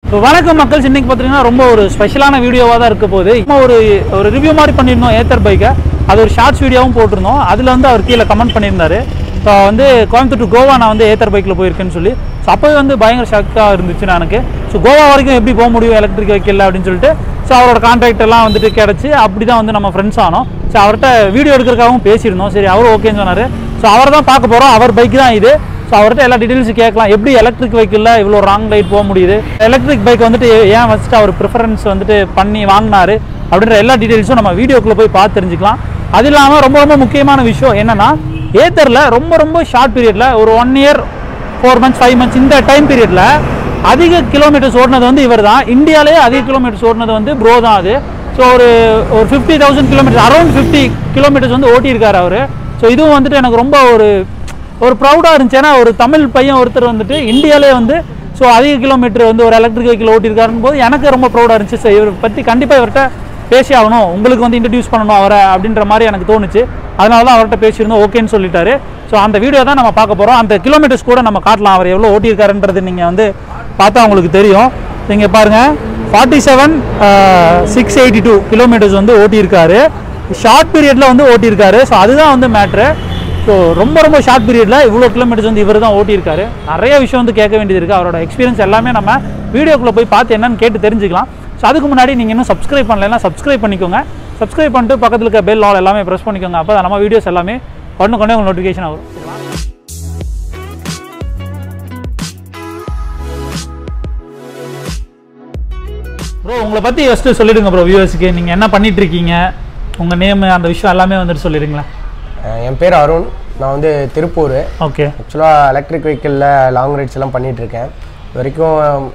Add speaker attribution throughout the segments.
Speaker 1: இப்போ வணக்கம் மக்கள் இன்னைக்கு பார்த்தீங்கன்னா ரொம்ப ஒரு ஸ்பெஷலான வீடியோவாக தான் இருக்க போகுது இப்போ ஒரு ஒரு ரிவ்யூ மாதிரி பண்ணியிருந்தோம் ஏத்தர் பைக்கை அது ஒரு ஷார்ட்ஸ் வீடியோவும் போட்டிருந்தோம் அதில் வந்து அவர் கீழே கமெண்ட் பண்ணியிருந்தாரு இப்போ வந்து கோயம்புத்தூர் to கோவா நான் வந்து ஏத்தர் பைக்கில் போயிருக்கேன்னு சொல்லி ஸோ அப்போவே வந்து பயங்கர ஷாக்காக இருந்துச்சு நான் எனக்கு ஸோ கோவா வரைக்கும் எப்படி போக முடியும் எலக்ட்ரிக் வெஹிக்கிள் அப்படின்னு சொல்லிட்டு ஸோ அவரோட கான்டாக்ட் எல்லாம் வந்துட்டு கிடச்சி அப்படி தான் வந்து நம்ம ஃப்ரெண்ட்ஸ் ஆனோம் ஸோ அவர்கிட்ட வீடியோ எடுக்கிறதுக்காகவும் பேசியிருந்தோம் சரி அவரும் ஓகேன்னு சொன்னார் ஸோ அவர் தான் பார்க்க போகிறோம் அவர் பைக் தான் இது ஸோ அவர்கிட்ட எல்லா டீட்டெயில்ஸ் கேட்கலாம் எப்படி எலக்ட்ரிக் வெஹிக்கிளில் இவ்வளோ ராங் லைட் போக முடியுது எலக்ட்ரிக் பைக் வந்துட்டு ஏன் ஃபஸ்ட்டு அவர் ப்ரிஃபரன்ஸ் வந்துட்டு பண்ணி வாங்கினாரு அப்படின்ற எல்லா டீட்டெயில்ஸும் நம்ம வீடியோக்குள்ளே போய் பார்த்து தெரிஞ்சுக்கலாம் அது இல்லாமல் ரொம்ப ரொம்ப முக்கியமான விஷயம் என்னன்னா ஏத்தரில் ரொம்ப ரொம்ப ஷார்ட் பீரியடில் ஒரு one year four months five months இந்த டைம் பீரியடில் அதிக கிலோமீட்டர்ஸ் ஓடினது வந்து இவர் தான் இந்தியாவிலே அதிக கிலோமீட்டர்ஸ் ஓடினது வந்து ப்ரோ தான் அது ஸோ ஒரு ஒரு fifty thousand kilometre around fifty kilometres வந்து ஓட்டியிருக்காரு அவர் ஸோ இதுவும் வந்துட்டு எனக்கு ரொம்ப ஒரு ஒரு ப்ரௌடாக இருந்துச்சு ஏன்னா ஒரு தமிழ் பையன் ஒருத்தர் வந்துட்டு இந்தியாவிலே வந்து ஸோ அதிக கிலோமீட்டர் வந்து ஒரு எலக்ட்ரிக் வெஹிக்கிள் ஓட்டியிருக்காருன்னு போது எனக்கு ரொம்ப ப்ரௌடாக இருந்துச்சு ஸோ இவரை பற்றி கண்டிப்பாக இவர்கிட்ட பேசி ஆகணும் உங்களுக்கு வந்து இன்ட்ரடியூஸ் பண்ணணும் அவரை அப்படின்ற மாதிரி எனக்கு தோணுச்சு அதனால தான் அவர்கிட்ட பேசியிருந்தோம் ஓகேன்னு சொல்லிட்டாரு ஸோ அந்த வீடியோ தான் நம்ம பார்க்க போகிறோம் அந்த கிலோமீட்டர்ஸ் கூட நம்ம காட்டலாம் அவர் எவ்வளோ ஓட்டியிருக்காருன்றது நீங்கள் வந்து பார்த்தா உங்களுக்கு தெரியும் நீங்கள் பாருங்கள் forty seven six eighty two kilometres வந்து ஓட்டியிருக்காரு ஷார்ட் பீரியடில் வந்து ஓட்டியிருக்காரு ஸோ அதுதான் வந்து மேட்ரு ஸோ ரொம்ப ரொம்ப ஷார்ட் பீரியடில் இவ்வளோ கிலோமீட்டர்ஸ் வந்து இவர் தான் ஓட்டியிருக்காரு நிறைய விஷயம் வந்து கேட்க வேண்டியது இருக்குது அவரோட எக்ஸ்பீரியன்ஸ் எல்லாமே நம்ம வீடியோக்குள்ளே போய் பார்த்து என்னன்னு கேட்டு தெரிஞ்சுக்கலாம் ஸோ அதுக்கு முன்னாடி நீங்கள் இன்னும் சப்ஸ்கிரைப் பண்ணலைன்னா சப்ஸ்கிரைப் பண்ணிக்கோங்க சப்ஸ்கிரைப் பண்ணிட்டு பக்கத்தில் இருக்க பெல் ஆல் எல்லாமே ப்ரெஸ் பண்ணிக்கோங்க அப்போ தான் நம்ம வீடியோஸ் எல்லாமே கொண்டு கொண்டே உங்களுக்கு நோட்டிஃபிகேஷன் வரும் ப்ரோ உங்களை பற்றி ஃபஸ்ட்டு சொல்லிடுங்க ப்ரோ வியூவர்ஸுக்கு நீங்கள் என்ன பண்ணிட்டு இருக்கீங்க உங்கள் நேமு அந்த விஷயம் எல்லாமே வந்துட்டு சொல்லிடுங்களேன்
Speaker 2: அஹ் என் பேர் அருண் நான் வந்து திருப்பூர்
Speaker 1: ஓகே
Speaker 2: ஆக்சுவலாக எலக்ட்ரிக் வெஹிக்கிளில் லாங் ரைட்ஸ் எல்லாம் பண்ணிட்டு இருக்கேன் இது வரைக்கும்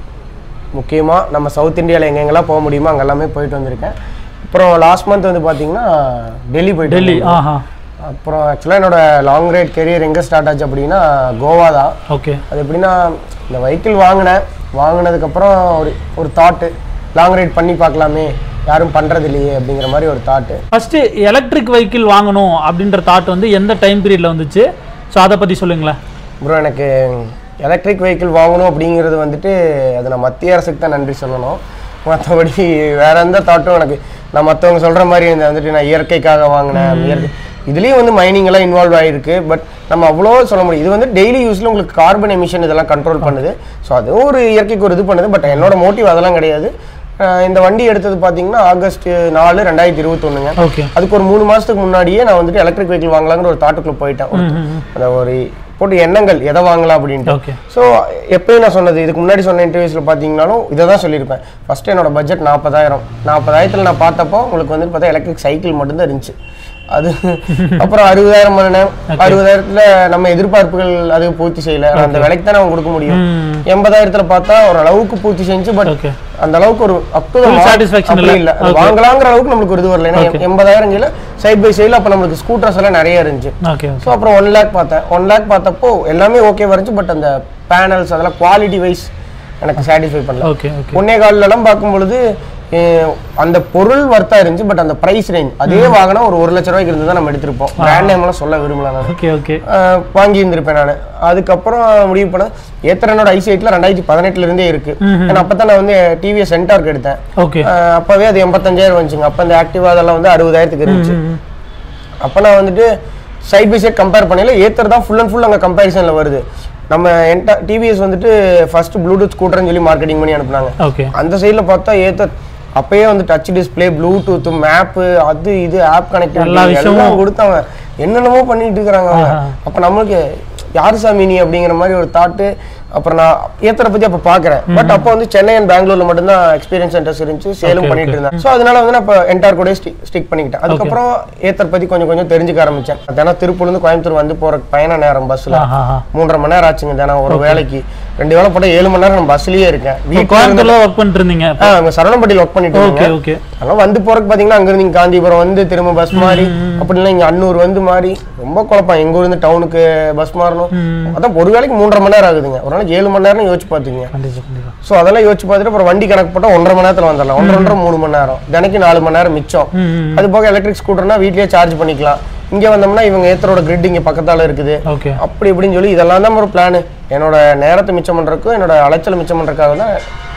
Speaker 2: முக்கியமாக நம்ம சவுத் இந்தியாவில் எங்கெங்கெல்லாம் போக முடியுமோ அங்கே எல்லாமே போயிட்டு வந்திருக்கேன் அப்புறம் லாஸ்ட் மந்த் வந்து பார்த்தீங்கன்னா டெல்லி போயிட்டு
Speaker 1: டெல்லி
Speaker 2: வந்தேன்.
Speaker 1: ஆஹா
Speaker 2: அப்புறம் ஆக்சுவலாக என்னோட லாங் ரைட் கெரியர் எங்கே ஸ்டார்ட் ஆச்சு அப்படின்னா கோவா தான்
Speaker 1: ஓகே
Speaker 2: அது எப்படின்னா இந்த வெஹிக்கிள் வாங்கினேன் வாங்கினதுக்கப்புறம் ஒரு ஒரு தாட்டு லாங் ரைட் பண்ணி பார்க்கலாமே யாரும் பண்ணுறது இல்லையே அப்படிங்கிற மாதிரி ஒரு தாட்டு
Speaker 1: ஃபஸ்ட்டு எலக்ட்ரிக் வெஹிக்கிள் வாங்கணும் அப்படின்ற தாட் வந்து எந்த டைம் பீரியடில் வந்துச்சு ஸோ அதை பற்றி சொல்லுங்களேன்
Speaker 2: ப்ரோ எனக்கு எலக்ட்ரிக் வெஹிக்கிள் வாங்கணும் அப்படிங்கிறது வந்துட்டு அது நான் மத்திய அரசுக்கு தான் நன்றி சொல்லணும் மற்றபடி வேற எந்த தாட்டும் எனக்கு நான் மற்றவங்க சொல்கிற மாதிரி இந்த வந்துட்டு நான் இயற்கைக்காக வாங்கினேன் இயற்கை இதுலேயும் வந்து மைனிங் எல்லாம் இன்வால்வ் ஆகிருக்கு பட் நம்ம அவ்வளோ சொல்ல முடியும் இது வந்து டெய்லி யூஸில் உங்களுக்கு கார்பன் எமிஷன் இதெல்லாம் கண்ட்ரோல் பண்ணுது ஸோ அதுவும் ஒரு இயற்கைக்கு ஒரு இது பண்ணுது பட் என்னோட மோட்டிவ் அதெல்லாம் கிடையாது அஹ் இந்த வண்டி எடுத்தது பார்த்தீங்கன்னா ஆகஸ்ட் நாலு ரெண்டாயிரத்தி இருபத்தொன்னுங்க
Speaker 1: ஓகே
Speaker 2: அதுக்கு ஒரு மூணு மாதத்துக்கு முன்னாடியே நான் வந்துட்டு எலக்ட்ரிக் வெஹிக்கிள் வாங்கலாங்கிற ஒரு தாட்டுக்குள்ளே போயிட்டேன் ஒரு- அந்த ஒரு போட்டு எண்ணங்கள் எதை வாங்கலாம் அப்படின்ட்டு
Speaker 1: ஓகே
Speaker 2: ஸோ எப்பயும் நான் சொன்னது இதுக்கு முன்னாடி சொன்ன இன்டர்வியூஸில் பார்த்தீங்கனாலும் இதை தான் சொல்லியிருப்பேன் ஃபஸ்ட்டு என்னோட பட்ஜெட் நாற்பதாயிரம் நாற்பதாயிரத்தில் நான் பார்த்தப்போ உங்களுக்கு வந்து பார்த்தா எலக்ட்ரிக் சைக்கிள் மட்டும்தான் இருந்துச்சு அது அப்புறம் அறுபதாயிரம் பண்ணேன் அறுபதாயிரத்தில் நம்ம எதிர்பார்ப்புகள் அது பூர்த்தி செய்யல அந்த விலைக்கு தான் நம்ம கொடுக்க முடியும்
Speaker 1: ம்
Speaker 2: எண்பதாயிரத்தில் பார்த்தா ஒரு அளவுக்கு பூர்த்தி செஞ்சு பட்
Speaker 1: ஓகே
Speaker 2: அந்த அளவுக்கு ஒரு அப் டு
Speaker 1: Full satisfaction இல்ல.
Speaker 2: இல்ல அது வாங்கலாங்கிற அளவுக்கு நம்மளுக்கு ஒரு இது வரல ஏன்னா
Speaker 1: Okay.
Speaker 2: எண்பதாயிரம் கீழே சைட் பை சைடில் அப்போ நம்மளுக்கு ஸ்கூட்டர்ஸ் எல்லாம் நிறைய இருந்துச்சு
Speaker 1: ஓகே
Speaker 2: ஸோ அப்புறம் ஒன் லேக் பார்த்தேன் ஒன் லேக் பார்த்தப்போ எல்லாமே ஓகே வந்துச்சு பட் அந்த பேனல்ஸ் அதெல்லாம் குவாலிட்டி வைஸ் எனக்கு சாட்டிஸ்ஃபை பண்ணல
Speaker 1: ஓகே ஓகே
Speaker 2: ஒன்னே கால்லாம் பார்க்கும் பொழுது அஹ், அந்த பொருள் வர்த்தா இருந்துச்சு பட் அந்த பிரைஸ் ரேஞ்ச் அதே வாங்கினா ஒரு ஒரு லட்ச ரூபாய்க்கு இருந்து தான் நம்ம எடுத்திருப்போம் பிராண்ட் நேம் எல்லாம் சொல்ல விரும்பல நான்
Speaker 1: ஓகே ஓகே
Speaker 2: அஹ், வாங்கி இருந்திருப்பேன் நான் அதுக்கப்புறம் முடிவு பண்ண ஏத்தரனோட ஐசிஐட்டில் ரெண்டாயிரத்தி பதினெட்டுல இருந்தே இருக்கு ஏன்னா அப்போ தான் நான் வந்து டிவிஎஸ் சென்டார்க்கு எடுத்தேன்
Speaker 1: ஓகே
Speaker 2: அஹ், அப்பவே அது எண்பத்தஞ்சாயிரம் வந்துச்சுங்க அப்போ அந்த ஆக்டிவா அதெல்லாம் வந்து அறுபதாயிரத்துக்கு இருந்துச்சு அப்போ நான் வந்துட்டு சைட் பை சைட் கம்பேர் பண்ணல ஏத்தர் தான் ஃபுல் அண்ட் ஃபுல் அங்கே கம்பேரிசனில் வருது நம்ம என்டா டிவிஎஸ் வந்துட்டு ஃபர்ஸ்ட் ப்ளூடூத் ஸ்கூட்டர்னு சொல்லி மார்க்கெட்டிங் பண்ணி அனுப்புனாங்க
Speaker 1: ஓகே
Speaker 2: அந்த சைடில் பார்த்தா ஏத்தர் அப்பயே வந்து டச் டிஸ்பிளே ப்ளூடூத் மேப்பு அது இது ஆப்
Speaker 1: எல்லா
Speaker 2: கனெக்டிவிட்டி
Speaker 1: விஷயமும்
Speaker 2: எல்லாம் கொடுத்தாங்க என்னென்னமோ பண்ணிட்டு இருக்கிறாங்க அவங்க
Speaker 1: ஆஹா.
Speaker 2: அப்போ நம்மளுக்கு யாரு சாமி நீ அப்படிங்கிற மாதிரி ஒரு தாட்டு அப்புறம் நான் ஏத்தரை பத்தி அப்போ பார்க்குறேன் பட் அப்போ வந்து சென்னை அண்ட் பெங்களூர்ல மட்டும்தான் எக்ஸ்பீரியன்ஸ் சென்டர்ஸ் இருந்துச்சு சேலும்
Speaker 1: Okay,
Speaker 2: பண்ணிட்டு இருந்தேன் ஸோ அதனால வந்து நான் இப்போ என்டார் கூட ஸ்டிக் பண்ணிக்கிட்டேன் அதுக்கப்புறம் ஏத்தர் பத்தி கொஞ்சம் கொஞ்சம் தெரிஞ்சுக்க ஆரம்பிச்சேன் தினம் திருப்பூர்லேருந்து கோயம்புத்தூர் வந்து போற பயண நேரம் பஸ்ல
Speaker 1: ஆஹா
Speaker 2: மூன்றரை மணி நேரம் ஆச்சுங்க தினம் ஒரு வேலைக்கு ரெண்டு வேலை போட்டால் ஏழு மணி நேரம் நான் பஸ்லயே இருக்கேன் வீட்டுல
Speaker 1: கோயம்புத்தூர்ல ஒர்க் பண்ணிட்டு இருந்தீங்க
Speaker 2: ஆ அங்க சரவணப்பட்டியில் ஒர்க் பண்ணிட்டு
Speaker 1: ஓகே
Speaker 2: இருந்தேன்
Speaker 1: ஓகே
Speaker 2: அங்க வந்து போறதுக்கு பாத்தீங்கன்னா அங்க இருந்து இங்க காந்திபுரம் வந்து திரும்ப பஸ் மாறி அப்படி இல்லை இங்க அன்னூர் வந்து மாறி ரொம்ப குழப்பம் எங்க ஊர்ல இருந்து டவுனுக்கு பஸ் மாறணும் அதான் ஒரு வேலைக்கு மூன்றரை மணி நேரம் ஆகுதுங்க ஒரு நாளைக்கு ஏழு மணி நேரம் யோசிச்சு பாத்துங்க
Speaker 1: கண்டிப்பா கண்டிப்பா
Speaker 2: ஸோ அதெல்லாம் யோசிச்சு பார்த்துட்டு அப்புறம் வண்டி கணக்கு போட்டா ஒன்றரை மணி நேரத்துல வந்துடலாம் ஒன்றரை ஒன்றரை மூணு மணி நேரம் தினைக்கு நாலு மணி நேரம் மிச்சம்
Speaker 1: ம், ம்
Speaker 2: அது போக எலக்ட்ரிக் ஸ்கூட்டர்னா வீட்லயே சார்ஜ் பண்ணிக்கலாம் இங்க வந்தோம்னா இவங்க ஏத்தரோட கிரிட் இங்க பக்கத்தால இருக்குது
Speaker 1: ஓகே
Speaker 2: அப்படி இப்படின்னு சொல்லி இதெல்லாம் தான் ஒரு பிளான் என்னோட நேரத்தை மிச்சம் பண்றதுக்கும் என்னோட அலைச்சலை மிச்சம் பண்றதுக்காக தான்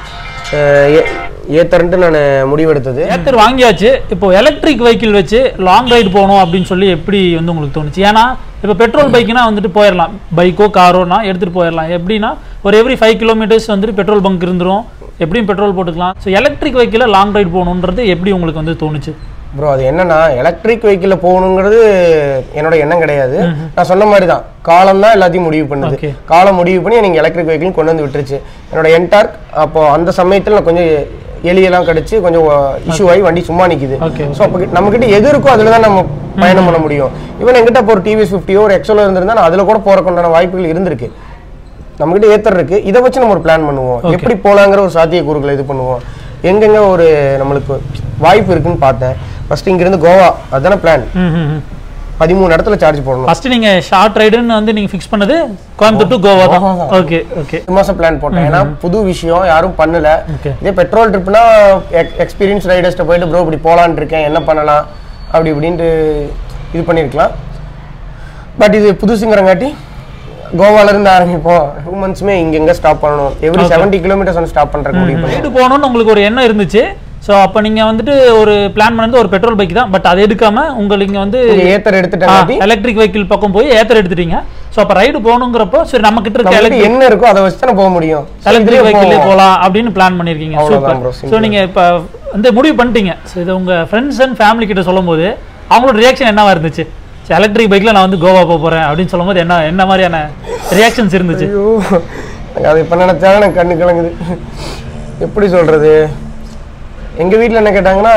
Speaker 2: ஏத்தரன்ட்டு நான் முடிவெடுத்தது
Speaker 1: ஏத்தர் வாங்கியாச்சு இப்போ எலக்ட்ரிக் வெஹிக்கிள் வச்சு லாங் ரைடு போகணும் அப்படின்னு சொல்லி எப்படி வந்து உங்களுக்கு தோணுச்சு ஏன்னா இப்போ பெட்ரோல் பைக்குனா வந்துட்டு போயிடலாம் பைக்கோ காரோனா எடுத்துகிட்டு போயிடலாம் எப்படின்னா ஒரு எவ்ரி ஃபைவ் கிலோமீட்டர்ஸ் வந்துட்டு பெட்ரோல் பங்க் இருந்துரும் எப்படியும் பெட்ரோல் போட்டுக்கலாம் ஸோ எலக்ட்ரிக் வெஹிக்கிளில் லாங் ரைடு போகணுன்றது எப்படி உங்களுக்கு வந்து தோணுச்சு
Speaker 2: ப்ரோ அது என்னன்னா எலக்ட்ரிக் வெஹிக்கிளில் போகணுங்கிறது என்னோட எண்ணம் கிடையாது நான் சொன்ன மாதிரி தான் காலம் தான் எல்லாத்தையும் முடிவு பண்ணுது
Speaker 1: Okay.
Speaker 2: காலம் முடிவு பண்ணி நீங்கள் எலக்ட்ரிக் வெஹிக்கிள் கொண்டு வந்து விட்டுருச்சு என்னோட என்டார்க் அப்போ அந்த சமயத்தில் நான் கொஞ்சம் எலியெல்லாம் கடிச்சு கொஞ்சம் இஷ்யூ ஆகி வண்டி சும்மா நிக்குது
Speaker 1: Okay,
Speaker 2: ஸோ அப்போ நம்ம கிட்ட எது இருக்கோ அதில் தான் நம்ம பயணம் பண்ண முடியும் ஈவன் எங்கிட்ட இப்போ ஒரு டிவிஎஸ் ஃபிஃப்டியோ ஒரு எக்ஸோல இருந்திருந்தா நான் அதில் கூட போறதுக்குண்டான வாய்ப்புகள் இருந்திருக்கு நம்மகிட்ட ஏத்தர் இருக்கு இதை வச்சு நம்ம ஒரு பிளான் பண்ணுவோம் எப்படி போலாங்கிற ஒரு சாத்தியக்கூறுகளை இது பண்ணுவோம் எங்கெங்க ஒரு நம்மளுக்கு வாய்ப்பு இருக்குன்னு பார்த்தேன் ஃபர்ஸ்ட் இங்கிருந்து கோவா அதுதானே பிளான் பதிமூணு இடத்துல சார்ஜ் போடணும்
Speaker 1: ஃபர்ஸ்ட் நீங்க ஷார்ட் ரைடுன்னு வந்து நீங்க ஃபிக்ஸ் பண்ணது கோயம்புத்தூர் டு கோவா தான் ஓகே ஓகே
Speaker 2: ஒரு மாசம் பிளான் போட்டேன் ஏன்னா புது விஷயம் யாரும் பண்ணல
Speaker 1: Okay.
Speaker 2: இதே பெட்ரோல் ட்ரிப்னா எக்ஸ்பீரியன்ஸ் ரைடர்ஸ்ட்ட போயிட்டு ப்ரோ இப்படி போலான்னு இருக்கேன் என்ன பண்ணலாம் அப்படி இப்படின்ட்டு இது பண்ணியிருக்கலாம் பட் இது புதுசுங்கிறங்காட்டி கோவால இருந்து ஆரம்பிப்போம் டூ மந்த்ஸுமே இங்க எங்க ஸ்டாப் பண்ணணும் எவ்ரி செவன்ட்டி கிலோமீட்டர்ஸ் வந்து ஸ்டாப் பண்றதுக்கு முடிவு பண்ணி
Speaker 1: ரைடு போகணும்னு உங்களுக்கு ஒரு எண்ணம் இருந்துச்சு ஸோ அப்போ நீங்க வந்துட்டு ஒரு பிளான் பண்ணது ஒரு பெட்ரோல் பைக் தான் பட் அதை எடுக்காம உங்களுக்கு இங்க வந்து
Speaker 2: இங்க ஏத்தர் எடுத்துட்டாட்டி
Speaker 1: எலக்ட்ரிக் வெஹிக்கிள் பக்கம் போய் ஏத்தர் எடுத்துட்டீங்க ஸோ அப்போ ரைடு போகணுங்கிறப்போ சரி நம்ம கிட்ட இருக்க
Speaker 2: நம்மகிட்ட என்ன இருக்கோ அதை வச்சு தானே போக முடியும்
Speaker 1: எலக்ட்ரிக் வெஹிக்கிளே போகலாம் அப்படின்னு பிளான் பண்ணியிருக்கீங்க
Speaker 2: அவ்வளவுதான் bro,
Speaker 1: சூப்பர் ஸோ நீங்க இப்போ வந்து முடிவு பண்ணிட்டீங்க ஸோ இதை உங்க ஃப்ரெண்ட்ஸ் அண்ட் ஃபேமிலி கிட்ட சொல்லும்போது அவங்களோட ரியாக்ஷன் என்னவா இருந்துச்சு எலக்ட்ரிக் பைக்ல நான் வந்து கோவா போக போறேன் அப்படின்னு சொல்லும்போது என்ன என்ன மாதிரியான ரியாக்ஷன்ஸ் இருந்துச்சு
Speaker 2: ஐயோ எனக்கு அது இப்போ நினைச்சாலும் எனக்கு கண்ணு கலங்குது எப்படி சொல்றது எங்க வீட்ல என்ன கேட்டாங்கன்னா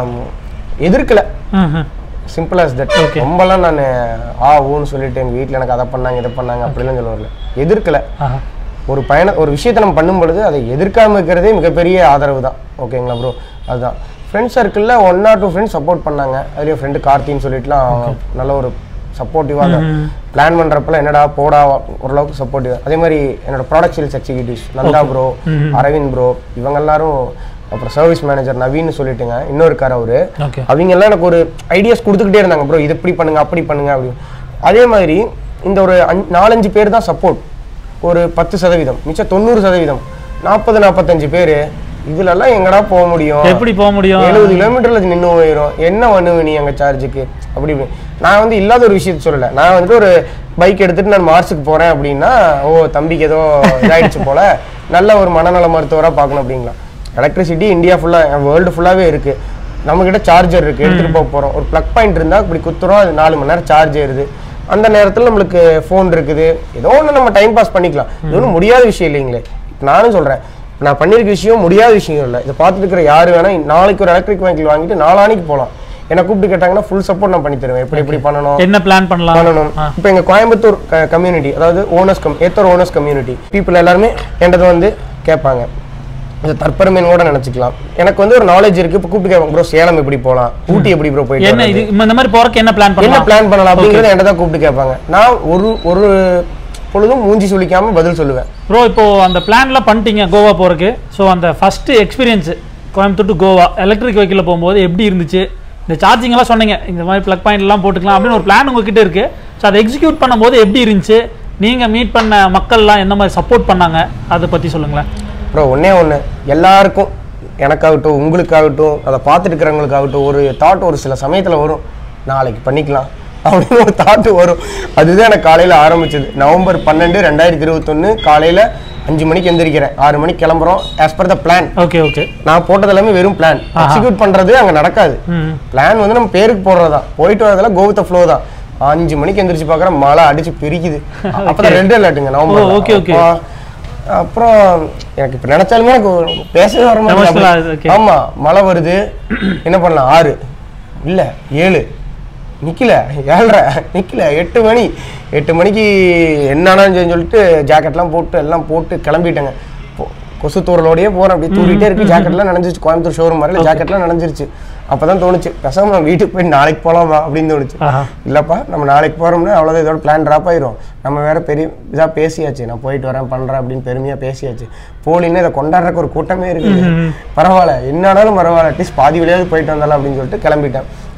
Speaker 2: எதிர்க்கல
Speaker 1: ம் ம்
Speaker 2: சிம்பிள் as தட் ரொம்பலாம் நான் ஆ ஊன்னு சொல்லிட்டு எங்க வீட்ல எனக்கு அதை பண்ணாங்க இதை பண்ணாங்க அப்படிலாம் சொல்ல வரல எதிர்க்கல
Speaker 1: ஆஹா.
Speaker 2: ஒரு பயண ஒரு விஷயத்தை நம்ம பண்ணும் பொழுது அதை எதிர்க்காம இருக்கிறதே மிகப்பெரிய ஆதரவு தான் ஓகேங்களா ப்ரோ அதுதான் ஃப்ரெண்ட்ஸ் சர்க்கிளில் one or two friends support பண்ணாங்க அதுலேயும் ஃப்ரெண்டு கார்த்தின்னு சொல்லிட்டுலாம் அவன் நல்ல ஒரு சப்போர்ட்டிவாக பிளான் பண்ணுறப்பெல்லாம் என்னடா போடா ஓரளவுக்கு சப்போர்ட்டிவ் அதே மாதிரி என்னோட product sales executives Nanda bro Aravind bro இவங்க எல்லாரும் அப்புறம் சர்வீஸ் மேனேஜர் நவீன்னு சொல்லிட்டுங்க இன்னொரு கார் அவரு
Speaker 1: ஓகே
Speaker 2: அவங்க எல்லாம் எனக்கு ஒரு ஐடியாஸ் கொடுத்துக்கிட்டே இருந்தாங்க ப்ரோ இது இப்படி பண்ணுங்க அப்படி பண்ணுங்க அப்படின்னு அதே மாதிரி இந்த ஒரு அஞ்சு- நாலஞ்சு பேர் தான் சப்போர்ட் ஒரு பத்து சதவீதம் மிச்சம் தொண்ணூறு சதவீதம் நாற்பது நாற்பத்தஞ்சு பேர் இதுலலாம் எங்கடா போக முடியும்
Speaker 1: எப்படி போக முடியும்
Speaker 2: எழுபது கிலோமீட்டர்ல நின்று போயிடும் என்ன பண்ணுவ நீ அங்க சார்ஜுக்கு அப்படி இப்படி நான் வந்து இல்லாத ஒரு விஷயத்த சொல்லல நான் வந்துட்டு ஒரு பைக் எடுத்துட்டு நான் மார்ஸுக்கு போறேன் அப்படின்னா ஓ தம்பிக்கு ஏதோ இதாயிடுச்சு போல நல்ல ஒரு மனநல மருத்துவரா பார்க்கணும் அப்படிங்களா எலக்ட்ரிசிட்டி இந்தியா ஃபுல்லா வேர்ல்டு ஃபுல்லாவே இருக்கு நம்ம கிட்ட சார்ஜர் இருக்கு எடுத்துட்டு போக போறோம் ஒரு ப்ளக் பாயிண்ட் இருந்தா இப்படி குத்துறோம் அது நாலு மணி நேரம் சார்ஜ் ஏறுது அந்த நேரத்துல நம்மளுக்கு ஃபோன் இருக்குது ஏதோ ஒன்று நம்ம டைம் பாஸ் பண்ணிக்கலாம் இது ஒன்றும் முடியாத விஷயம் இல்லைங்களே இப்ப நானும் சொல்றேன் இப்ப நான் பண்ணியிருக்க விஷயம் முடியாத விஷயம் இல்லை இதை பார்த்துட்டு இருக்கிற யாரு வேணா நாளைக்கு ஒரு எலக்ட்ரிக் வெஹிக்கிள் வாங்கிட்டு நாளானிக்கு போகலாம் என்ன கூப்பிட்டு கேட்டாங்கன்னா ஃபுல் சப்போர்ட் நான் பண்ணி தருவேன் எப்படி எப்படி பண்ணணும்
Speaker 1: என்ன பிளான் பண்ணலாம்
Speaker 2: பண்ணணும் இப்போ எங்க கோயம்புத்தூர் கம்யூனிட்டி அதாவது owners cum Ather owners community people எல்லாருமே என்கிட்ட வந்து கேட்பாங்க இது தற்பெருமைன்னு கூட நினைச்சுக்கலாம் எனக்கு வந்து ஒரு நாலேஜ் இருக்கு இப்போ கூப்பிட்டு கேட்பாங்க ப்ரோ சேலம் எப்படி போகலாம் ஊட்டி எப்படி ப்ரோ போயிட்டு
Speaker 1: என்ன இது இந்த மாதிரி போறதுக்கு என்ன பிளான்
Speaker 2: என்ன
Speaker 1: பண்ணலாம்
Speaker 2: பிளான் பண்ணலாம் அப்படிங்கறத என்கிட்ட தான் கூப்பிட்டு கேட்பாங்க நான் ஒரு ஒரு பொழுதும் மூஞ்சி சுளிக்காம பதில் சொல்லுவேன்
Speaker 1: ப்ரோ இப்போ அந்த பிளான்லாம் பண்ணிட்டீங்க கோவா போறதுக்கு ஸோ அந்த first experience Coimbatore to Goa electric வெஹிக்கிளில் போகும்போது எப்படி இருந்துச்சு இந்த சார்ஜிங் எல்லாம் சொன்னீங்க இந்த மாதிரி ப்ளக் பாயிண்ட் எல்லாம் போட்டுக்கலாம் அப்படின்னு ஒரு பிளான் உங்ககிட்ட இருக்கு ஸோ அதை எக்ஸிக்யூட் பண்ணும்போது எப்படி இருந்துச்சு நீங்க மீட் பண்ண மக்கள்லாம் எந்த மாதிரி சப்போர்ட் பண்ணாங்க அதை பத்தி சொல்லுங்களேன்
Speaker 2: ப்ரோ ஒண்ணே ஒன்று எல்லாருக்கும் எனக்காகட்டும் உங்களுக்காகட்டும் அதை பார்த்துட்டு இருக்கிறவங்களுக்காகட்டும் ஒரு தாட் ஒரு சில சமயத்தில் வரும் நாளைக்கு பண்ணிக்கலாம் அப்படின்னு ஒரு தாட்டு வரும் அதுதான் எனக்கு காலையில் ஆரம்பிச்சது நவம்பர் பன்னெண்டு ரெண்டாயிரத்தி இருபத்தொன்று காலையில் அஞ்சு மணிக்கு எந்திரிக்கிறேன் ஆறு மணிக்கு கிளம்புறோம் as per the plan
Speaker 1: okay okay
Speaker 2: நான் போட்டது எல்லாமே வெறும் பிளான் எக்ஸிக்யூட் பண்ணுறது அங்கே நடக்காது
Speaker 1: ம்
Speaker 2: பிளான் வந்து நம்ம பேருக்கு போடுறது தான் போயிட்டு வரதெல்லாம் கோவித்த ஃப்ளோ தான் அஞ்சு மணிக்கு எந்திரிச்சு பார்க்குறேன் மழை அடிச்சு பிரிக்குது அப்பதான் ரெட் அலர்ட்டுங்க நவம்பர்
Speaker 1: ஓ, okay, okay.
Speaker 2: அப்புறம் எனக்கு இப்ப நினைச்சாலுமே எனக்கு ஒரு பேசவே வர
Speaker 1: Emotional ஆகுது, okay.
Speaker 2: மாட்டேங்குது ஆமா மழை வருது என்ன பண்ணலாம் ஆறு இல்ல ஏழு நிக்கல ஏழரை நிக்கல எட்டு மணி எட்டு மணிக்கு என்னன்னு சொல்லிட்டு ஜாக்கெட்லாம் போட்டு எல்லாம் போட்டு கிளம்பிட்டேங்க போ- கொசு தூரலோடயே போறேன் அப்படியே தூரிட்டே இருக்கு ஜாக்கெட்லாம் நனைஞ்சிருச்சு கோயம்புத்தூர் ஷோரூம் மாதிரி ஜாக்கெட்லாம் நனைஞ்சிருச்சு அப்பதான் தோணுச்சு பேசாம நம்ம வீட்டுக்கு போய் நாளைக்கு போலாமா அப்படின்னு தோணுச்சு
Speaker 1: ஆஹா
Speaker 2: இல்லப்பா நம்ம நாளைக்கு போறோம்னா அவ்வளோதான் இதோட பிளான் ட்ராப் ஆயிரும் நம்ம வேற பெரிய இதா பேசியாச்சு நான் போயிட்டு வரேன் பண்றேன் அப்படின்னு பெருமையா பேசியாச்சு போலின்னு இதை கொண்டாடுறக்கு ஒரு கூட்டமே இருக்குது பரவாயில்ல என்னானாலும் பரவாயில்ல அட்லீஸ்ட் பாதி வழியாவது போயிட்டு வந்தாலும் அப்படின்னு சொல்லிட்டு கிளம்பிட்டேன்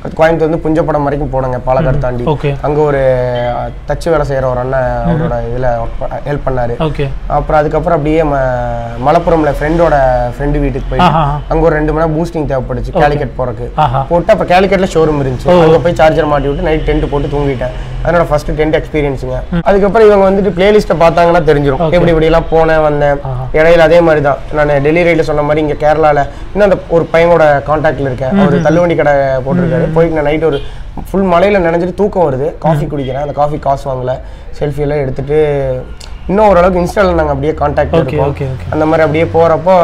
Speaker 2: கோயம்புத்தூர் வந்து புஞ்சப்படம் வரைக்கும் போனாங்க பாலக்காடு தாண்டி
Speaker 1: ஓகே
Speaker 2: அங்க ஒரு அஹ், தச்சு வேலை செய்யற ஒரு அண்ணன் அவரோட இதுல ஹெல்ப் பண்ணாரு
Speaker 1: ஓகே
Speaker 2: அப்புறம் அதுக்கப்புறம் அப்படியே ம- மலப்புரம்ல ஃப்ரெண்டோட ஃப்ரெண்டு வீட்டுக்கு போயிட்டு
Speaker 1: ஆஹா
Speaker 2: அங்க ஒரு ரெண்டு மணி நேரம் பூஸ்டிங் தேவைப்படுச்சு கேலிக்கட் போறதுக்கு
Speaker 1: ஆஹா
Speaker 2: போட்டு அப்புறம் கேலிக்கட்ல ஷோரூம் இருந்துச்சு அங்க போய் சார்ஜர் மாட்டி விட்டு நைட் டென்ட் போட்டு தூங்கிட்டேன் அதனோட ஃபர்ஸ்ட் டென்ட் எக்ஸ்பீரியன்ஸுங்க அதுக்கப்புறம் இவங்க வந்துட்டு பிளேலிஸ்ட்டை பார்த்தாங்கன்னா தெரிஞ்சிடும் எப்படி இப்படி எல்லாம் போனேன் வந்தேன்
Speaker 1: ஆஹா.
Speaker 2: இடையில அதே மாதிரி தான் நான் டெல்லி ரைடில் சொன்ன மாதிரி இங்க கேரளால இன்னும் அந்த ஒரு பையனோட கான்டாக்ட்ல இருக்கேன் அவர் தள்ளுவண்டி கடை போட்டிருக்காரு போயிட்டு நான் நைட் ஒரு ஃபுல் மலையில நினைஞ்சிட்டு தூக்கம் வருது காஃபி குடிக்கிறேன் அந்த காஃபி காசு வாங்கல செல்ஃபி எல்லாம் எடுத்துட்டு இன்னும் ஓரளவுக்கு இன்ஸ்டால நாங்க அப்படியே கான்டாக்ட்
Speaker 1: ஓகே
Speaker 2: இருக்கோம்
Speaker 1: ஓகே ஓகே
Speaker 2: அந்த மாதிரி அப்படியே போறப்போ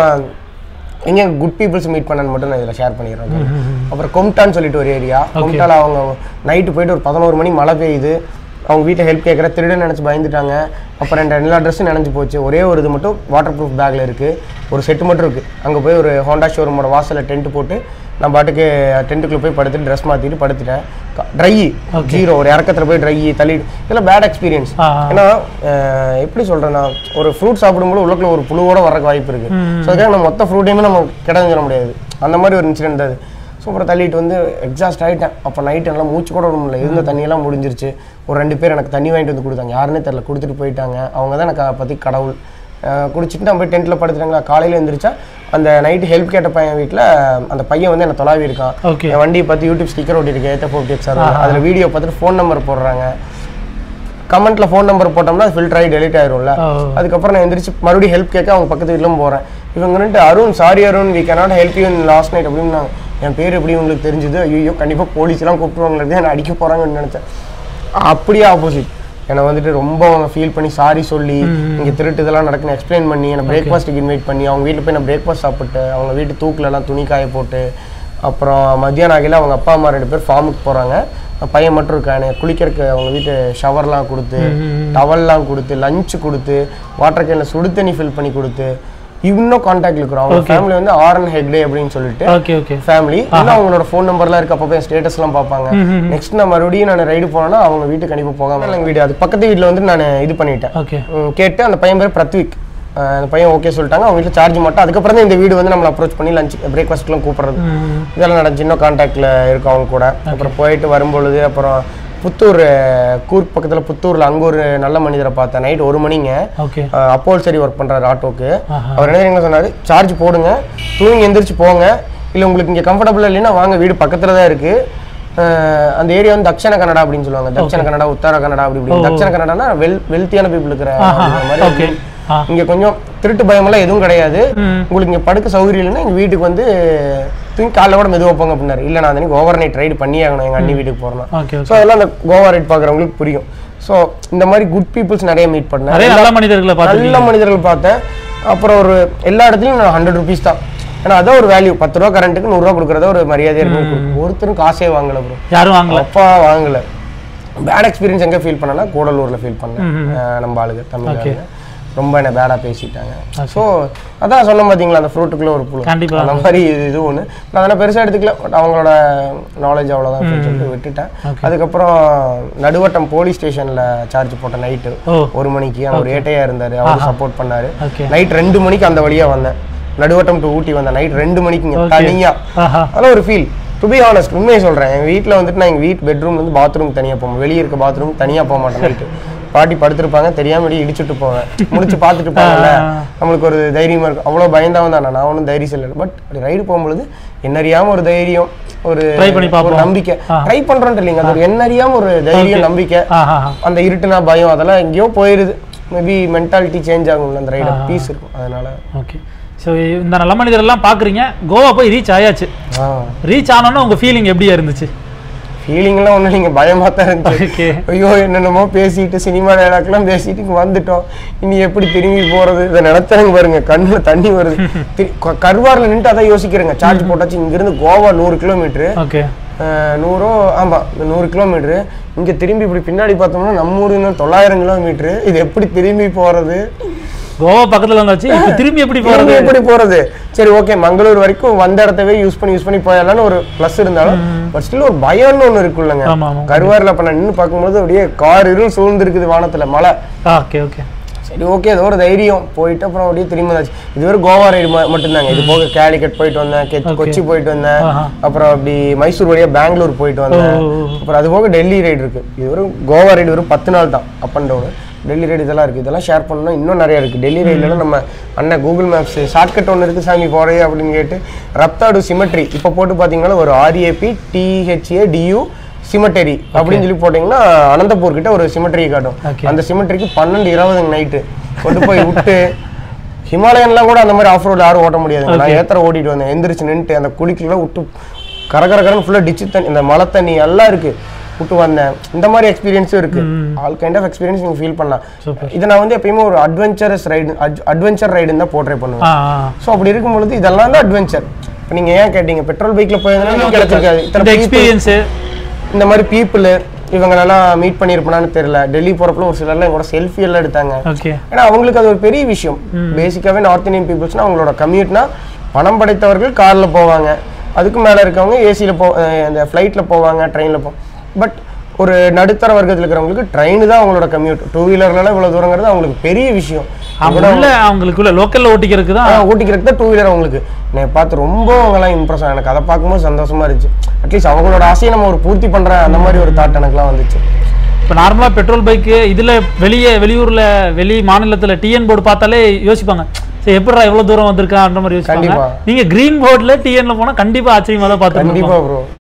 Speaker 2: எங்க குட் பீப்புள்ஸ் மீட் பண்ணனு மட்டும் நான் இதில் ஷேர் பண்ணிடுறேன் அப்புறம் கொம்டான்னு சொல்லிட்டு ஒரு ஏரியா கொம்டால அவங்க நைட்டு போயிட்டு ஒரு பதினோரு மணி மழை பெய்யுது அவங்க வீட்டில் ஹெல்ப் கேட்குற திருடன் நினச்சி பயந்துட்டாங்க அப்புறம் ரெண்டு எல்லா ட்ரெஸ்ஸும் நினைஞ்சு போச்சு ஒரே ஒரு இது மட்டும் வாட்டர் ப்ரூஃப் பேக்கில் இருக்குது ஒரு செட்டு மட்டும் இருக்குது அங்கே போய் ஒரு ஹோண்டா ஷோரூமோட வாசலில் டென்ட் போட்டு நான் பாட்டுக்கு டென்ட்டுக்குள்ளே போய் படுத்துட்டு ட்ரெஸ் மாற்றிட்டு படுத்துட்டேன் ட்ரை ஜீரோ ஒரு இறக்கத்தில் போய் ட்ரை தள்ளி இதெல்லாம் பேட் எக்ஸ்பீரியன்ஸ்
Speaker 1: ஆஹா
Speaker 2: ஏன்னா அஹ், எப்படி சொல்றேன்னா ஒரு ஃப்ரூட் சாப்பிடும்போது உள்ளக்குள்ள ஒரு புழுவோட வரக்கு வாய்ப்பு இருக்கு ஸோ அதுக்காக நம்ம மொத்த ஃப்ரூட்டையுமே நம்ம கிடஞ்சிட முடியாது அந்த மாதிரி ஒரு இன்சிடென்ட் அது ஸோ அப்புறம் தள்ளிட்டு வந்து எக்ஸாஸ்ட் ஆகிட்டேன் அப்போ நைட் எல்லாம் மூச்சு கூட விட முடியல இருந்த தண்ணியெல்லாம் முடிஞ்சிருச்சு ஒரு ரெண்டு பேர் எனக்கு தண்ணி வாங்கிட்டு வந்து கொடுத்தாங்க யாருன்னே தெரியல கொடுத்துட்டு போயிட்டாங்க அவங்க தான் எனக்கு அதை பற்றி கடவுள் அஹ், குடிச்சிட்டு நான் போய் டென்ட்டில் படுத்துட்டாங்களா காலையில் எழுந்திரிச்சா அந்த நைட்டு ஹெல்ப் கேட்ட பையன் வீட்டில் அந்த பையன் வந்து என்னை தொலாவி இருக்கான்
Speaker 1: ஓகே
Speaker 2: என் வண்டியை பார்த்து யூடியூப் ஸ்டிக்கர் ஒட்டியிருக்கேன் ஏத்த ஃபோர்ட்டி எக்ஸ் அதில் வீடியோ பார்த்துட்டு ஃபோன் நம்பர் போடுறாங்க கமெண்ட்ல ஃபோன் நம்பர் போட்டோம்னா ஃபில்டர் ஆகி டெலிட் ஆயிரும்ல
Speaker 1: ஓ
Speaker 2: அதுக்கப்புறம் நான் எந்திரிச்சு மறுபடியும் ஹெல்ப் கேட்க அவங்க பக்கத்து வீட்டிலும் போறேன் இவங்க வந்துட்டு Arun sorry Arun we cannot help you in last night அப்படின்னு என் பேர் எப்படி உங்களுக்கு தெரிஞ்சுது ஐயோ கண்டிப்பா போலீஸ்லாம் கூப்பிடுவாங்களுக்கு என்ன அடிக்க போறாங்கன்னு நினைச்சேன் அப்படியே ஆப்போசிட் என்னை வந்துட்டு ரொம்ப அவங்க ஃபீல் பண்ணி சாரி சொல்லி இங்கே திருட்டு இதெல்லாம் நடக்குன்னு எக்ஸ்பிளைன் பண்ணி என்னை பிரேக்ஃபாஸ்ட்டுக்கு இன்வைட் பண்ணி அவங்க வீட்டில் போய் நான் பிரேக்ஃபாஸ்ட் சாப்பிட்டு அவங்க வீட்டு தூக்குல எல்லாம் துணி காய போட்டு அப்புறம் மத்தியானம் ஆகையில் அவங்க அப்பா அம்மா ரெண்டு பேர் ஃபார்முக்கு போகிறாங்க பையன் மட்டும் இருக்கானே குளிக்கிறதுக்கு அவங்க வீட்டு ஷவர்லாம் கொடுத்து டவல்லாம் கொடுத்து லஞ்ச் கொடுத்து வாட்டர் கேனில் சுடு தண்ணி ஃபில் பண்ணி கொடுத்து இன்னும் காண்டாக்ட் இருக்கிறோம் அவங்க ஃபேமிலி வந்து ஆர்என் ஹெக்டே அப்படின்னு சொல்லிட்டு
Speaker 1: ஓகே ஓகே
Speaker 2: ஃபேமிலி இன்னும் அவங்களோட ஃபோன் நம்பர்லாம் இருக்கு அப்பப்போ என் ஸ்டேட்டஸ்லாம் பார்ப்பாங்க நெக்ஸ்ட் நான் மறுபடியும் நான் ரைடு போனேன்னா அவங்க வீட்டுக்கு கண்டிப்பாக போகாம எங்கள் வீடு அது பக்கத்து வீட்டில் வந்து நான் இது பண்ணிட்டேன்
Speaker 1: ஓகே
Speaker 2: ம், கேட்டு அந்த பையன் பேர் பிரத்விக் அஹ் அந்த பையன் ஓகே சொல்லிட்டாங்க அவங்க வீட்டில் சார்ஜ் மட்டும் அதுக்கப்புறம் தான் இந்த வீடு வந்து நம்மளை அப்ரோச் பண்ணி லஞ்ச் பிரேக்ஃபாஸ்ட்லாம் கூப்பிடுறது இதெல்லாம் நடந்துச்சு இன்னும் கான்டாக்டில் இருக்கும் அவங்க கூட அப்புறம் போயிட்டு வரும்பொழுது அப்புறம் புத்தூர் அஹ், கூர்க் பக்கத்தில் புத்தூரில் அங்கே ஒரு நல்ல மனிதரை பார்த்தேன் நைட் ஒரு மணிங்க
Speaker 1: ஓகே
Speaker 2: அப்போல் சரி ஒர்க் பண்ணுறாரு ஆட்டோக்கு
Speaker 1: ஆஹா.
Speaker 2: அவர் என்ன தெரியுமா சொன்னார் சார்ஜ் போடுங்க தூங்கி எந்திரிச்சு போங்க இல்லை உங்களுக்கு இங்கே கம்ஃபர்டபுள் இல்லைன்னா வாங்க வீடு பக்கத்தில் தான் இருக்குது அந்த ஏரியா வந்து தக்ஷண கன்னடா அப்படின்னு சொல்லுவாங்க தக்ஷண கன்னடா உத்தர கன்னடா அப்படி இப்படி தக்ஷண கன்னடானா வெல் வெல்த்தியான பீப்புள் இருக்கிற அப்படிங்கிற மாதிரி
Speaker 1: ஓகே ஆ
Speaker 2: இங்க கொஞ்சம் திருட்டு பயமெல்லாம் எதுவும் கிடையாது
Speaker 1: ம்.
Speaker 2: உங்களுக்கு இங்க படுக்க சௌகரியம் இல்லைன்னா எங்க வீட்டுக்கு வந்து தூங்கி காலைல கூட மெதுவாக போங்க அப்படின்னாரு இல்லை நான் அன்னைக்கு ஓவர் நைட் ரைடு பண்ணி ஆகணும் எங்க அண்ணி வீட்டுக்கு போறேன்
Speaker 1: ஓகே ஓகே
Speaker 2: ஸோ அதெல்லாம் அந்த கோவா ரைட் பார்க்குறவங்களுக்கு புரியும் ஸோ இந்த மாதிரி குட் பீப்புள்ஸ் நிறைய மீட் பண்ணேன்
Speaker 1: நிறைய நல்ல மனிதர்களை பார்த்து
Speaker 2: நல்ல மனிதர்கள் பார்த்தேன் அப்புறம் ஒரு எல்லா இடத்துலையும் நான் ஹண்ட்ரட் ருபீஸ் தான் ஏன்னா அதான் ஒரு வேல்யூ பத்து ரூபா கரண்ட்டுக்கு நூறுரூவா கொடுக்குறத ஒரு மரியாதையாக இருக்கும் ஒருத்தரும் காசே வாங்கல ப்ரோ
Speaker 1: யாரும் வாங்கல
Speaker 2: அப்பா வாங்கல பேட் எக்ஸ்பீரியன்ஸ் எங்க ஃபீல் பண்ணனா கூடலூர்ல ஃபீல் பண்ணேன் அஹ் நம்ம ஆளுங்க தமிழ் ரொம்ப என்ன பேடா பேசிட்டாங்க ஸோ அதான் சொன்ன பாத்தீங்களா அந்த ஃப்ரூட்டுக்குள்ள ஒரு புழு
Speaker 1: கண்டிப்பா.
Speaker 2: அந்த மாதிரி இது இது ஒன்று நான் அதெல்லாம் பெருசா எடுத்துக்கல பட் அவங்களோட நாலேஜ் அவ்வளோதான் அப்படின்னு சொல்லிட்டு விட்டுட்டேன் அதுக்கப்புறம் நடுவட்டம் போலீஸ் ஸ்டேஷன்ல சார்ஜ் போட்டேன் நைட்டு
Speaker 1: ஓ
Speaker 2: ஒரு மணிக்கு அங்க ஒரு ஏட்டையா இருந்தாரு அவர் சப்போர்ட் பண்ணாரு
Speaker 1: ஓகே
Speaker 2: நைட் ரெண்டு மணிக்கு அந்த வழியா வந்தேன் நடுவட்டம் டு ஊட்டி வந்தேன் நைட் ரெண்டு மணிக்கு இங்க தனியா
Speaker 1: ஆஹா
Speaker 2: அதெல்லாம் ஒரு ஃபீல் டு பி ஆனஸ்ட் உண்மையை சொல்கிறேன் எங்கள் வீட்டில் வந்துட்டு நான் எங்கள் வீட் பெட்ரூம் வந்து பாத்ரூம் தனியாக போவேன் வெளியே இருக்க பாத்ரூம் தனியாக போக மாட்டேன் நைட்டு பாட்டி படுத்திருப்பாங்க தெரியாம இப்படி இடிச்சுட்டு போவேன் முடிச்சு பார்த்துட்டு போவாங்கல்ல நம்மளுக்கு ஒரு தைரியமா இருக்கும் அவ்வளோ பயந்தவன் தான் நான் ஒன்றும் தைரியம் இல்லை பட் அப்படி ரைடு போகும்பொழுது என்னறியாம ஒரு தைரியம் ஒரு
Speaker 1: Try பண்ணி
Speaker 2: ஒரு
Speaker 1: பார்ப்போம்.
Speaker 2: நம்பிக்கை ட்ரை பண்றோன்ட்டு இல்லைங்க அது ஒரு என்னறியாம ஒரு தைரியம் நம்பிக்கை
Speaker 1: ஆஹா
Speaker 2: அந்த இருட்டுனா பயம் அதெல்லாம் எங்கேயோ போயிருது மேபி மென்டாலிட்டி சேஞ்ச் ஆகும்ல அந்த ரைடு பீஸ் இருக்கும் அதனால
Speaker 1: ஓகே ஸோ இந்த நல்ல மனிதரெல்லாம் பார்க்குறீங்க கோவா போய் ரீச் ஆயாச்சு
Speaker 2: ஆ
Speaker 1: ரீச் ஆனோன்னு உங்கள் ஃபீலிங் எப்படியா இருந்துச்சு
Speaker 2: ஃபீலிங்லாம் ஒன்றும் நீங்கள் பயமாக தான் இருந்துச்சு
Speaker 1: ஓகே
Speaker 2: ஐயோ என்னென்னமோ பேசிட்டு சினிமா டைலாக்லாம் பேசிட்டு இங்க வந்துட்டோம் இனி எப்படி திரும்பி போறது இதை நினைச்சாங்க பாருங்க கண்ணுல தண்ணி வருது திரு- க- கருவாரில் நின்றுட்டு அதான் யோசிக்கிறேங்க சார்ஜ் போட்டாச்சு இங்கிருந்து கோவா நூறு கிலோமீட்டரு
Speaker 1: ஓகே
Speaker 2: நூறோ ஆமா நூறு கிலோமீட்டரு இங்க திரும்பி இப்படி பின்னாடி பார்த்தோம்னா நம்ம ஊர் இன்னும் தொள்ளாயிரம் கிலோமீட்டரு இது எப்படி திரும்பி போறது
Speaker 1: கோவா பக்கத்தில் வந்தாச்சு இப்போ திரும்பி எப்படி
Speaker 2: திரும்பி
Speaker 1: போகிறது
Speaker 2: எப்படி போறது சரி ஓகே மங்களூர் வரைக்கும் வந்த இடத்தவே யூஸ் பண்ணி யூஸ் பண்ணி போயிடலாம்னு ஒரு ப்ளஸ் இருந்தாலும் பட் ஸ்டில் ஒரு பயம்னு ஒன்று இருக்குல்லங்க
Speaker 1: ஆமாம் ஆமாம்
Speaker 2: கருவாரில் அப்போ நான் நின்று பார்க்கும்போது அப்படியே கார் இருள் சூழ்ந்துருக்குது வானத்துல மழை
Speaker 1: ஓகே ஓகே
Speaker 2: சரி ஓகே ஏதோ ஒரு தைரியம் போயிட்டு அப்புறம் அப்படியே திரும்பி வந்தாச்சு இது வெறும் கோவா ரைடு மட்டும்தாங்க இது போக கேலிக்கட் போயிட்டு வந்தேன் கெ- கொச்சி போயிட்டு வந்தேன்
Speaker 1: ஆஹா.
Speaker 2: அப்புறம் அப்படி மைசூர் வழியா பெங்களூர் போயிட்டு வந்தேன்
Speaker 1: ஓ, ஓ, ஓ.
Speaker 2: அப்புறம் அது போக டெல்லி ரைடு இருக்கு இது வெறும் கோவா ரைடு வெறும் பத்து நாள் தான் up and down Delhi ride இதெல்லாம் இருக்கு இதெல்லாம் ஷேர் பண்ணணும் இன்னும் நிறைய இருக்கு டெல்லி ரைட்ல நம்ம அண்ணன் கூகுள் மேப்ஸ் ஷார்ட்கட் ஒன்று இருக்கு சாமி போறே அப்படின்னு கேட்டு ரப்தாடு சிமெட்ரி இப்போ போட்டு பார்த்தீங்கன்னா ஒரு ஆர்ஏபி டிஹெச்ஏ டியூ சிமெட்டரி அப்படின்னு சொல்லி போட்டிங்கன்னா அனந்தபூர் கிட்ட ஒரு சிமெட்ரி காட்டும்
Speaker 1: Okay.
Speaker 2: அந்த சிமெட்ரிக்கு பன்னெண்டு இருபதுங்க நைட்டு கொண்டு போய் விட்டு ஹிமாலயன்லாம் கூட அந்த மாதிரி ஆஃப் ரோடு யாரும் ஓட்ட முடியாதுங்க நான் ஏத்தர ஓட்டிட்டு வந்தேன் எந்திரிச்சு நின்னுட்டு அந்த குளிக்கல விட்டு கர கர கரன்னு ஃபுல்லாக டிச்சு தண்ணி இந்த மழை தண்ணி எல்லாம் இருக்கு விட்டு வந்தேன் இந்த மாதிரி எக்ஸ்பீரியன்ஸும் இருக்கு ஆல் கைண்ட் ஆஃப் எக்ஸ்பீரியன்ஸ் நீங்கள் ஃபீல் பண்ணலாம் இதை நான் வந்து எப்பயுமே ஒரு அட்வென்ச்சரஸ் ரைடு அட்வென்ச்சர் ரைடுன்னு தான் போர்ட்ரே பண்ணுவேன்
Speaker 1: ஆ ஆ.
Speaker 2: ஸோ அப்படி இருக்கும் பொழுது இதெல்லாம் தான் அட்வென்ச்சர் இப்போ நீங்கள் ஏன் கேட்டீங்க பெட்ரோல் பைக்கில் போயிருந்தா கிடைச்சிருக்காது
Speaker 1: இந்த
Speaker 2: இத்தனை people-
Speaker 1: எக்ஸ்பீரியன்ஸு
Speaker 2: இந்த மாதிரி பீப்புள் இவங்களெல்லாம் மீட் பண்ணியிருப்பேனான்னு தெரியல டெல்லி போகிறப்பல ஒரு சிலர்லாம் என் கூட செல்ஃபி எல்லாம் எடுத்தாங்க
Speaker 1: ஓகே
Speaker 2: ஏன்னா அவங்களுக்கு அது ஒரு பெரிய விஷயம் பேசிக்காவே நார்த் இந்தியன் பீப்புள்ஸ்னா அவங்களோட கம்யூட்னா பணம் படைத்தவர்கள் கார்ல போவாங்க அதுக்கு மேல இருக்கவங்க ஏசியில் போ அஹ் இந்த ஃப்ளைட்ல போவாங்க ட்ரெயின்ல போ பட் ஒரு நடுத்தர வர்க்கத்தில் இருக்கிறவங்களுக்கு ட்ரெயின் தான் அவங்களோட கம்யூட் டூ வீலர்லாம் இவ்வளவு தூரங்கிறது அவங்களுக்கு பெரிய விஷயம்
Speaker 1: அவங்க உள்ள அவங்களுக்குள்ள லோக்கல்ல ஓட்டிக்கிறதுக்கு தான்
Speaker 2: ஆனா, ஓட்டிக்கிறதுக்கு தான் டூ வீலர் அவங்களுக்கு என்னை பார்த்து ரொம்ப அவங்கலாம் இம்ப்ரெஸ் எனக்கு அதை பார்க்கும்போது சந்தோஷமா இருந்துச்சு அட்லீஸ்ட் அவங்களோட ஆசையை நம்ம ஒரு பூர்த்தி பண்ற அந்த மாதிரி ஒரு தாட் எனக்குலாம் வந்துச்சு
Speaker 1: இப்போ நார்மலாக பெட்ரோல் பைக்கு இதில் வெளியே வெளியூரில் வெளி மாநிலத்தில் டிஎன் போர்டு பார்த்தாலே யோசிப்பாங்க சரி எப்படிடா எவ்வளோ தூரம் வந்திருக்கான்ற மாதிரி யோசிப்பாங்க
Speaker 2: கண்டிப்பா.
Speaker 1: நீங்கள் க்ரீன் போர்டில் டிஎன்ல போனால் கண்டிப்பாக ஆச்சரியமாக தான் பார்த்துருக்கோம்
Speaker 2: கண்டிப்பா ப்ரோ